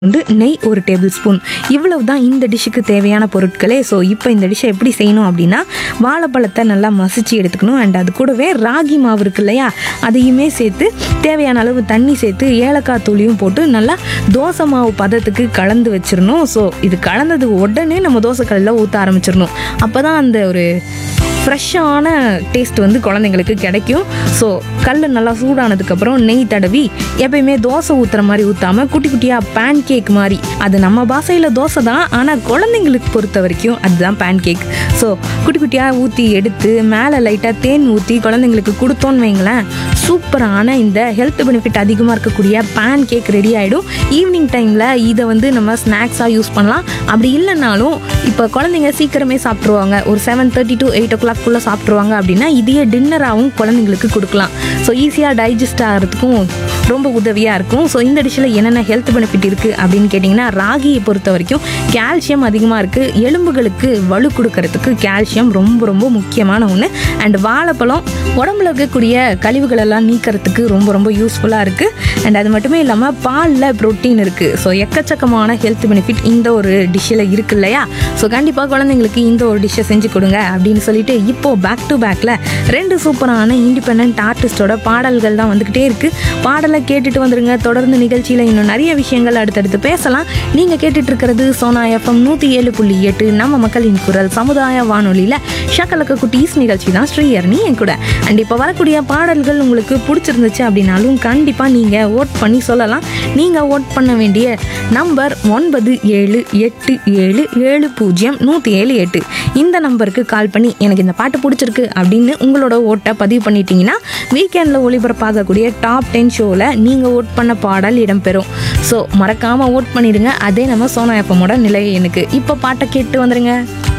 வந்து நெய் ஒரு டேபிள் ஸ்பூன் இவ்வளவு தான் இந்த டிஷ்ஷுக்கு தேவையான பொருட்களே ஸோ இப்போ இந்த டிஷ்ஷை எப்படி செய்யணும் அப்படின்னா வாழைப்பழத்தை நல்லா மசிச்சு எடுத்துக்கணும் அண்ட் அது கூடவே ராகி மாவு இருக்கு இல்லையா அதையுமே சேர்த்து தேவையான அளவு தண்ணி சேர்த்து ஏலக்காய் தூளியும் போட்டு நல்லா தோசை மாவு பதத்துக்கு கலந்து வச்சிடணும் ஸோ இது கலந்தது உடனே நம்ம தோசை கல்லில் ஊற்ற ஆரம்பிச்சிடணும் அப்போ தான் அந்த ஒரு ஃப்ரெஷ்ஷான டேஸ்ட் வந்து குழந்தைங்களுக்கு கிடைக்கும் ஸோ கல் நல்லா சூடானதுக்கப்புறம் நெய் தடவி எப்பயுமே தோசை ஊற்றுற மாதிரி ஊற்றாம குட்டி குட்டியாக பேன் கேக் மாதிரி அது நம்ம பாஷையில் தோசை தான் ஆனால் குழந்தைங்களுக்கு பொறுத்த வரைக்கும் அதுதான் பேன் கேக் ஸோ குட்டி குட்டியாக ஊற்றி எடுத்து மேலே லைட்டாக தேன் ஊற்றி குழந்தைங்களுக்கு கொடுத்தோன்னு வைங்களேன் சூப்பரான இந்த ஹெல்த் பெனிஃபிட் அதிகமாக இருக்கக்கூடிய பேன் கேக் ரெடி ஆகிடும் ஈவினிங் டைமில் இதை வந்து நம்ம ஸ்நாக்ஸாக யூஸ் பண்ணலாம் அப்படி இல்லைனாலும் இப்போ குழந்தைங்க சீக்கிரமே சாப்பிட்ருவாங்க ஒரு செவன் தேர்ட்டி டு எயிட் ஓ கிளாக்குள்ளே சாப்பிட்ருவாங்க அப்படின்னா இதையே டின்னராகவும் குழந்தைங்களுக்கு கொடுக்கலாம் ஸோ ஈஸியாக டைஜஸ்ட் ஆகிறதுக்கும் ரொம்ப உதவியாக இருக்கும் ஸோ இந்த டிஷ்ஷில் என்னென்ன ஹெல்த் பெனிஃபிட் இருக்குது அப்படின்னு கேட்டிங்கன்னா ராகியை பொறுத்த வரைக்கும் கால்சியம் அதிகமாக இருக்குது எலும்புகளுக்கு வலு கொடுக்கறதுக்கு கால்சியம் ரொம்ப ரொம்ப முக்கியமான ஒன்று அண்ட் வாழைப்பழம் உடம்புல இருக்கக்கூடிய கழிவுகளெல்லாம் நீக்கிறதுக்கு ரொம்ப ரொம்ப யூஸ்ஃபுல்லாக இருக்குது அண்ட் அது மட்டுமே இல்லாமல் பாலில் ப்ரோட்டீன் இருக்குது ஸோ எக்கச்சக்கமான ஹெல்த் பெனிஃபிட் இந்த ஒரு டிஷ்ஷில் இருக்கு இல்லையா ஸோ கண்டிப்பாக குழந்தைங்களுக்கு இந்த ஒரு டிஷ்ஷை செஞ்சு கொடுங்க அப்படின்னு சொல்லிட்டு இப்போது பேக் டு பேக்கில் ரெண்டு சூப்பரான இண்டிபெண்ட் ஆர்டிஸ்டோட பாடல்கள் தான் வந்துக்கிட்டே இருக்குது பாடலை கேட்டுட்டு வந்துருங்க தொடர்ந்து நிகழ்ச்சியில் இன்னும் நிறைய விஷயங்கள் அடுத்தடுத்து பேசலாம் நீங்கள் கேட்டுட்டு இருக்கிறது சோனா எஃப்எம் நூற்றி ஏழு புள்ளி எட்டு நம்ம மக்களின் குரல் சமுதாய வானொலியில் ஷக்கலக்க குட்டீஸ் நிகழ்ச்சி தான் ஸ்ரீயர்னி என் கூட அண்ட் இப்போ வரக்கூடிய பாடல்கள் உங்களுக்கு பிடிச்சிருந்துச்சு அப்படின்னாலும் கண்டிப்பாக நீங்கள் ஓட் பண்ணி சொல்லலாம் நீங்கள் ஓட் பண்ண வேண்டிய நம்பர் ஒன்பது ஏழு எட்டு ஏழு ஏழு பூஜ்ஜியம் நூற்றி ஏழு எட்டு இந்த நம்பருக்கு கால் பண்ணி எனக்கு இந்த பாட்டு பிடிச்சிருக்கு அப்படின்னு உங்களோட ஓட்டை பதிவு பண்ணிட்டீங்கன்னா வீக்கெண்டில் ஒளிபரப்பாகக்கூடிய டாப் டென் ஷோவில் நீங்கள் ஓட் பண்ண பாடல் இடம்பெறும் ஸோ மறக்காமல் ஓட் பண்ணிடுங்க அதே நம்ம சோனா எஃப்எம்மோட நிலை எனக்கு இப்போ பாட்டை கேட்டு வந்துடுங்க